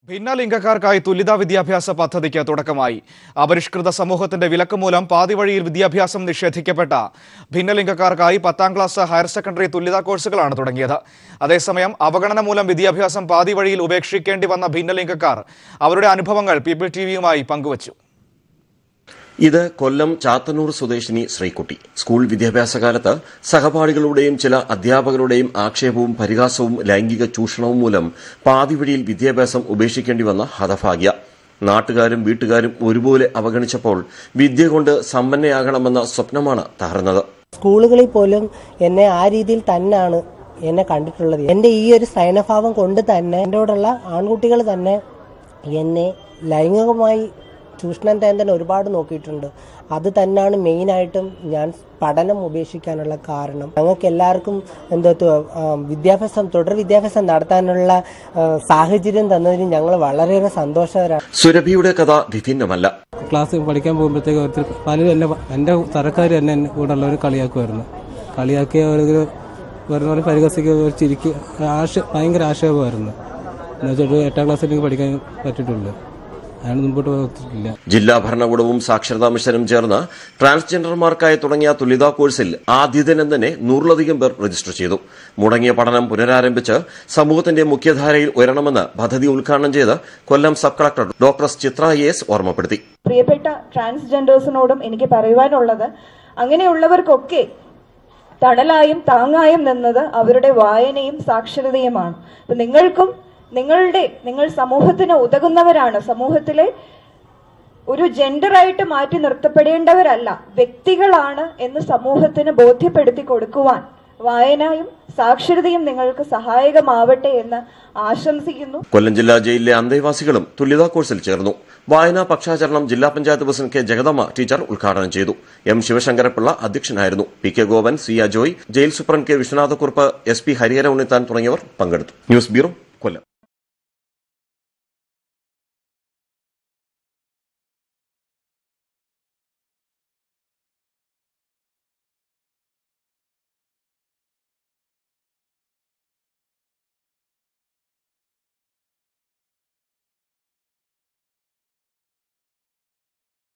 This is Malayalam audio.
ഭിന്നലിംഗക്കാർക്കായി തുല്യതാ വിദ്യാഭ്യാസ പദ്ധതിക്ക് തുടക്കമായി അപരിഷ്കൃത സമൂഹത്തിന്റെ വിലക്ക് മൂലം പാതിവഴിയിൽ വിദ്യാഭ്യാസം നിഷേധിക്കപ്പെട്ട ഭിന്നലിംഗക്കാർക്കായി പത്താം ക്ലാസ് ഹയർ സെക്കൻഡറി തുല്യതാ കോഴ്സുകളാണ് തുടങ്ങിയത് അതേസമയം അവഗണന മൂലം വിദ്യാഭ്യാസം പാതിവഴിയിൽ ഉപേക്ഷിക്കേണ്ടി വന്ന ഭിന്നലിംഗക്കാർ അവരുടെ അനുഭവങ്ങൾ പീപ്പിൾ ടിവിയുമായി പങ്കുവച്ചു ഇത് കൊല്ലം ചാത്തന്നൂർ സ്വദേശിനി ശ്രീകുട്ടി സ്കൂൾ വിദ്യാഭ്യാസ കാലത്ത് സഹപാഠികളുടെയും ചില അധ്യാപകരുടെയും ആക്ഷേപവും പരിഹാസവും ലൈംഗിക ചൂഷണവും മൂലം പാതിവഴിയിൽ വിദ്യാഭ്യാസം ഉപേക്ഷിക്കേണ്ടി വന്ന ഹതഭാഗ്യ നാട്ടുകാരും വീട്ടുകാരും ഒരുപോലെ അവഗണിച്ചപ്പോൾ വിദ്യ കൊണ്ട് സമ്പന്നയാകണമെന്ന സ്വപ്നമാണ് തകർന്നത് സ്കൂളുകളിൽ പോലും എന്നെ ആ രീതിയിൽ തന്നെയാണ് എന്നെ കണ്ടിട്ടുള്ളത് എൻ്റെ ഈ ഒരു സൈനഭാവം കൊണ്ട് തന്നെ എന്നോടുള്ള ആൺകുട്ടികൾ തന്നെ എന്നെ ലൈംഗികമായി ചൂഷണം ചെയ്യാൻ തന്നെ ഒരുപാട് നോക്കിയിട്ടുണ്ട് അത് തന്നെയാണ് മെയിനായിട്ടും ഞാൻ പഠനം ഉപേക്ഷിക്കാനുള്ള കാരണം ഞങ്ങൾക്ക് എല്ലാവർക്കും എന്തോ തു- ആ, വിദ്യാഭ്യാസം തുടർ വിദ്യാഭ്യാസം നടത്താനുള്ള ആ, സാഹചര്യം തന്നതിന് ഞങ്ങൾ വളരെയേറെ സന്തോഷകരാണ് സുരഭിയുടെ കഥ വിഭിന്നമല്ല ക്ലാസ് പഠിക്കാൻ പോകുമ്പോഴത്തേക്ക് ഒത്തിരി പലരും എന്നെ എൻ്റെ തരക്കാർ തന്നെ എന്നെ കൂടെ ഉള്ളവർ കളിയാക്കുമായിരുന്നു കളിയാക്കിയ ഒരു വരുന്നവരെ പരിഹസിക്കുക ഒരു ചിരിക്കുക ആശ ഭയങ്കര ആക്ഷേപമായിരുന്നു എന്ന് വെച്ചിട്ട് എട്ടാം ക്ലാസ്സിൽ എനിക്ക് പഠിക്കാൻ പറ്റിയിട്ടില്ല അതാണ് മുമ്പോട്ട് പോയിട്ടില്ല ജില്ലാ ഭരണകൂടവും സാക്ഷരതാ മിഷനും ചേർന്ന് ട്രാൻസ്ജെൻഡർമാർക്കായി തുടങ്ങിയ തുല്യതാ കോഴ്സിൽ ആദ്യ ദിനം തന്നെ നൂറിലധികം പേർ രജിസ്റ്റർ ചെയ്തു മുടങ്ങിയ പഠനം പുനരാരംഭിച്ച് സമൂഹത്തിന്റെ മുഖ്യധാരയിൽ ഉയരണമെന്ന് പദ്ധതി ഉദ്ഘാടനം ചെയ്ത് Kollam sub collector doctor Chitra S ഓർമ്മപ്പെടുത്തി പ്രിയപ്പെട്ട ട്രാൻസ്ജെൻഡേഴ്സിനോടും എനിക്ക് പറയുവാനുള്ളത് അങ്ങനെയുള്ളവർക്കൊക്കെ തണലായും താങ്ങായും നിന്നത് അവരുടെ വായനയും സാക്ഷരതയുമാണ് അപ്പൊ നിങ്ങൾക്കും നിങ്ങളുടെ നിങ്ങൾ സമൂഹത്തിന് ഉതകുന്നവരാണ് സമൂഹത്തിലെ ഒരു ജെൻഡറായിട്ട് മാറ്റി നിർത്തപ്പെടേണ്ടവരല്ല വ്യക്തികളാണ് എന്ന് സമൂഹത്തിന് ബോധ്യപ്പെടുത്തി കൊടുക്കുവാൻ വായനയും സാക്ഷരതയും നിങ്ങൾക്ക് സഹായകമാവട്ടെ എന്ന് ആശംസിക്കുന്നു കൊല്ലം ജില്ലാ ജയിലിലെ അന്തേവാസികളും തുല്യതാ കോഴ്സിൽ ചേർന്നു വായനാ പക്ഷാചരണം ജില്ലാ panchayat president K Jagadamma teacher ഉദ്ഘാടനം ചെയ്തു എം ശിവശങ്കരപിള്ള അധ്യക്ഷനായിരുന്നു P K Gopan C Ajoy jail superintendent K Viswanathakkurup S P Harihara Unnithan തുടങ്ങിയവർ പങ്കെടുത്തു ന്യൂസ് ബ്യൂറോ കൊല്ലം